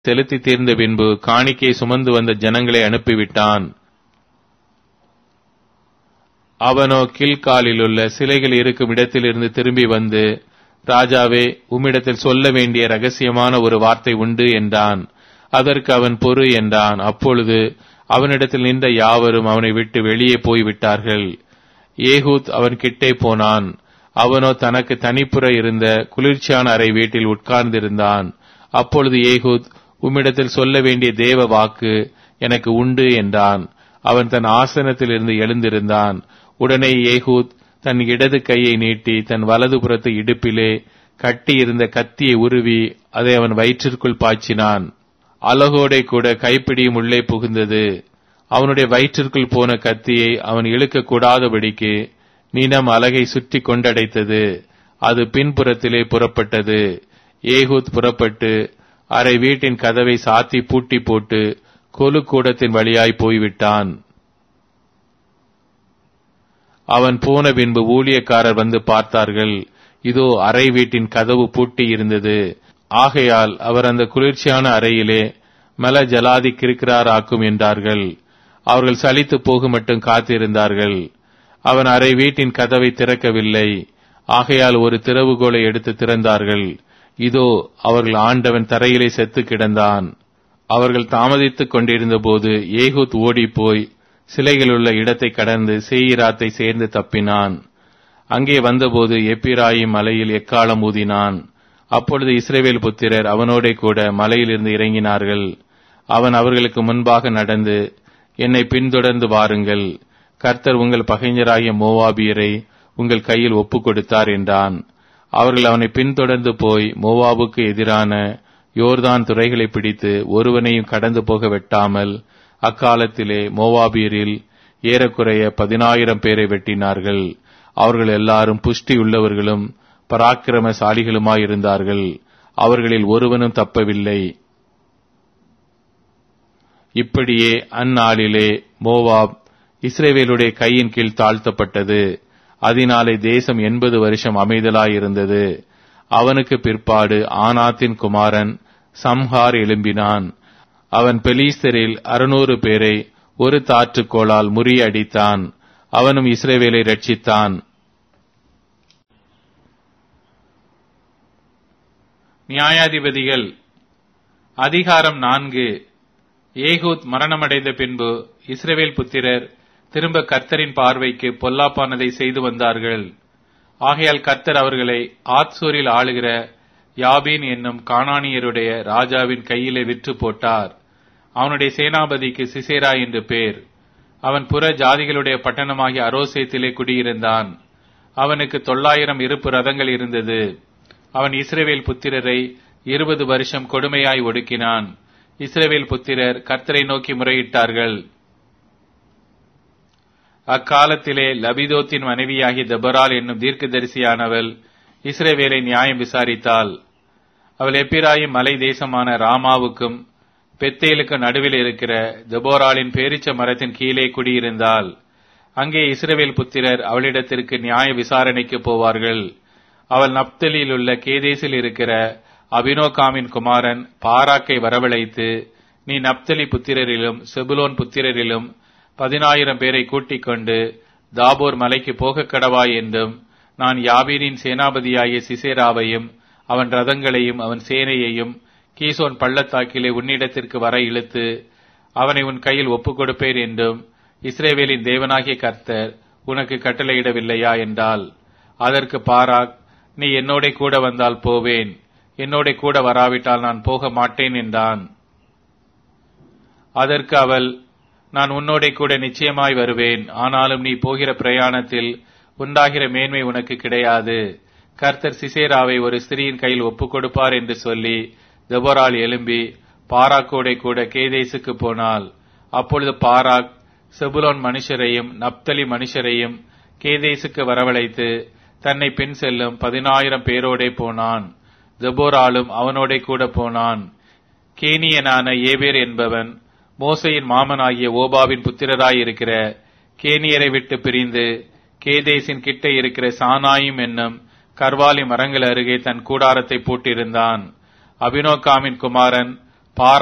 செலுத்தி தீர்ந்த பின்பு காணிக்கை சுமந்து வந்த ஜனங்களை அனுப்பிவிட்டான் அவனோ கில்காலிலுள்ள சிலைகள் இருக்கும் இடத்திலிருந்து திரும்பி வந்து ராஜாவே உம்மிடத்தில் சொல்ல வேண்டிய ரகசியமான ஒரு வார்த்தை உண்டு என்றான் அதற்கு அவன் பொறு என்றான் அப்பொழுது அவனிடத்தில் நின்ற யாவரும் அவனை விட்டு வெளியே போய்விட்டார்கள் ஏகூத் அவன் கிட்டே போனான் அவனோ தனக்கு தனிப்புற இருந்த குளிர்ச்சியான அறை வீட்டில் உட்கார்ந்திருந்தான் அப்பொழுது ஏகூத் உம்மிடத்தில் சொல்ல வேண்டிய தேவ வாக்கு எனக்கு உண்டு என்றான் அவன் தன் ஆசனத்திலிருந்து எழுந்திருந்தான் உடனே ஏகூத் தன் இடது கையை நீட்டி தன் வலது புறத்து இடுப்பிலே கட்டி இருந்த கத்தியை உருவி அதை அவன் வயிற்றிற்குள் பாய்ச்சினான் அலகோடை கூட கைப்பிடியும் உள்ளே புகுந்தது அவனுடைய வயிற்றிற்குள் போன கத்தியை அவன் இழுக்க கூடாதபடிக்கு நீனம் அலகை சுற்றி கொண்டடைத்தது அது பின்புறத்திலே புறப்பட்டது ஏகூத் புறப்பட்டு அரை வீட்டின் கதவை சாத்தி பூட்டி போட்டு கொலு கூடத்தின் வழியாய் போய்விட்டான் அவன் போன பின்பு ஊழியக்காரர் வந்து பார்த்தார்கள் இதோ அறை வீட்டின் கதவு பூட்டி இருந்தது ஆகையால் அவர் அந்த குளிர்ச்சியான அறையிலே மல ஜலாதி கிருக்கிறாராக்கும் என்றார்கள் அவர்கள் சலித்து போக மட்டும் காத்திருந்தார்கள் அவன் அறை வீட்டின் கதவை திறக்கவில்லை ஆகையால் ஒரு திறவுகோலை எடுத்து திறந்தார்கள் இதோ அவர்கள் ஆண்டவன் தரையிலே செத்து கிடந்தான் அவர்கள் தாமதித்துக் கொண்டிருந்த போது ஏகூத் ஓடிப்போய் சிலைகளுள்ள இடத்தை கடந்து சேயிராத்தை சேர்ந்து தப்பினான் அங்கே வந்தபோது எப்பிராயிம் மலையில் எக்காலம் ஊதினான் அப்பொழுது இஸ்ரேவேல் புத்திரர் அவனோடே கூட மலையிலிருந்து இறங்கினார்கள் அவன் அவர்களுக்கு முன்பாக நடந்து என்னை பின்தொடர்ந்து வாருங்கள் கர்த்தர் உங்கள் பகைஞராகிய மோவாபியரை உங்கள் கையில் ஒப்புக் கொடுத்தார் என்றான் அவர்கள் அவனை பின்தொடர்ந்து போய் மோவாபுக்கு எதிரான யோர்தான் துறைகளை பிடித்து ஒருவனையும் கடந்து போக வெட்டாமல் அக்காலத்திலே மோவாபியரில் ஏறக்குறைய பதினாயிரம் பேரை வெட்டினார்கள் அவர்கள் எல்லாரும் புஷ்டி உள்ளவர்களும் பராக்கிரமசாலிகளுமாயிருந்தார்கள் அவர்களில் ஒருவனும் தப்பவில்லை இப்படியே அந்நாளிலே மோவாப் இஸ்ரேவேலுடைய கையின் கீழ் தாழ்த்தப்பட்டது அதனாலே தேசம் எண்பது வருஷம் அமைதலாயிருந்தது அவனுக்கு பிற்பாடு ஆனாத்தின் குமாரன் சம்ஹார் எழும்பினான் அவன் பெலீஸ்தரில் அறுநூறு பேரை ஒரு தாற்றுக்கோளால் முறியடித்தான் அவனும் இஸ்ரேவேலை ரட்சித்தான் நியாயாதிபதிகள் அதிகாரம் நான்கு ஏகூத் மரணமடைந்த பின்பு இஸ்ரேவேல் புத்திரர் திரும்ப கர்த்தரின் பார்வைக்கு பொல்லாப்பானதை செய்து வந்தார்கள் ஆகையால் கர்த்தர் அவர்களை ஆத்சூரில் ஆளுகிற யாபீன் என்னும் கானானியருடைய ராஜாவின் கையிலே விற்று போட்டார் அவனுடைய சேனாபதிக்கு சிசேரா என்று பேர் அவன் புற ஜாதிகளுடைய பட்டணமாகிய அரோசேத்திலே குடியிருந்தான் அவனுக்கு தொள்ளாயிரம் இருப்பு ரதங்கள் இருந்தது அவன் இஸ்ரேவேல் புத்திரரை இருபது வருஷம் கொடுமையாய் ஒடுக்கினான் இஸ்ரேவேல் புத்திரர் கர்த்தரை நோக்கி முறையிட்டார்கள் அக்காலத்திலே லபிதோத்தின் மனைவியாகி தபரால் என்னும் தீர்க்கதரிசியானவள் இஸ்ரேவேலை நியாயம் விசாரித்தாள் அவள் எப்பிராயும் மலை தேசமான ராமாவுக்கும் பெத்தேலுக்கு நடுவில் இருக்கிற தெபோராலின் பேரிச்ச மரத்தின் கீழே குடியிருந்தாள் அங்கே இஸ்ரவேல் புத்திரர் அவளிடத்திற்கு நியாய விசாரணைக்கு போவார்கள் அவள் நப்தலில் உள்ள கேதேசில் இருக்கிற அபினோகாமின் குமாரன் பாராக்கை வரவழைத்து நீ நப்தலி புத்திரரிலும் செபுலோன் புத்திரரிலும் பதினாயிரம் பேரை கூட்டிக் கொண்டு தாபோர் மலைக்கு போக கடவாய் என்றும் நான் யாபீரின் சேனாபதியாகிய சிசேராவையும் அவன் ரதங்களையும் அவன் சேனையையும் கீசோன் பள்ளத்தாக்கிலே உன்னிடத்திற்கு வர இழுத்து அவனை உன் கையில் ஒப்புக் கொடுப்பேன் என்றும் இஸ்ரேவேலின் தேவனாகிய கர்த்தர் உனக்கு கட்டளையிடவில்லையா என்றால் அதற்கு பாராக் நீ என்னோட கூட வந்தால் போவேன் என்னோட கூட வராவிட்டால் நான் போக மாட்டேன் என்றான் அதற்கு அவள் நான் உன்னோட கூட நிச்சயமாய் வருவேன் ஆனாலும் நீ போகிற பிரயாணத்தில் உண்டாகிற மேன்மை உனக்கு கிடையாது கர்த்தர் சிசேராவை ஒரு ஸ்திரீயின் கையில் ஒப்புக் கொடுப்பார் என்று சொல்லி தெபோரால் எழும்பி பாராக்கோடை கூட கேதேசுக்கு போனாள் அப்பொழுது பாராக் செபுலோன் மனுஷரையும் நப்தலி மனுஷரையும் கேதேசுக்கு வரவழைத்து தன்னை பின் செல்லும் பதினாயிரம் பேரோடே போனான் தெபோராலும் அவனோட கூட போனான் கேனியனான ஏபேர் என்பவன் மோசையின் மாமனாகிய ஓபாவின் புத்திரராயிருக்கிற கேனியரை விட்டு பிரிந்து கேதேசின் கிட்ட இருக்கிற சானாயும் என்னும் கர்வாலி மரங்கள் அருகே தன் கூடாரத்தை போட்டிருந்தான் அபினோகாமின் குமாரன்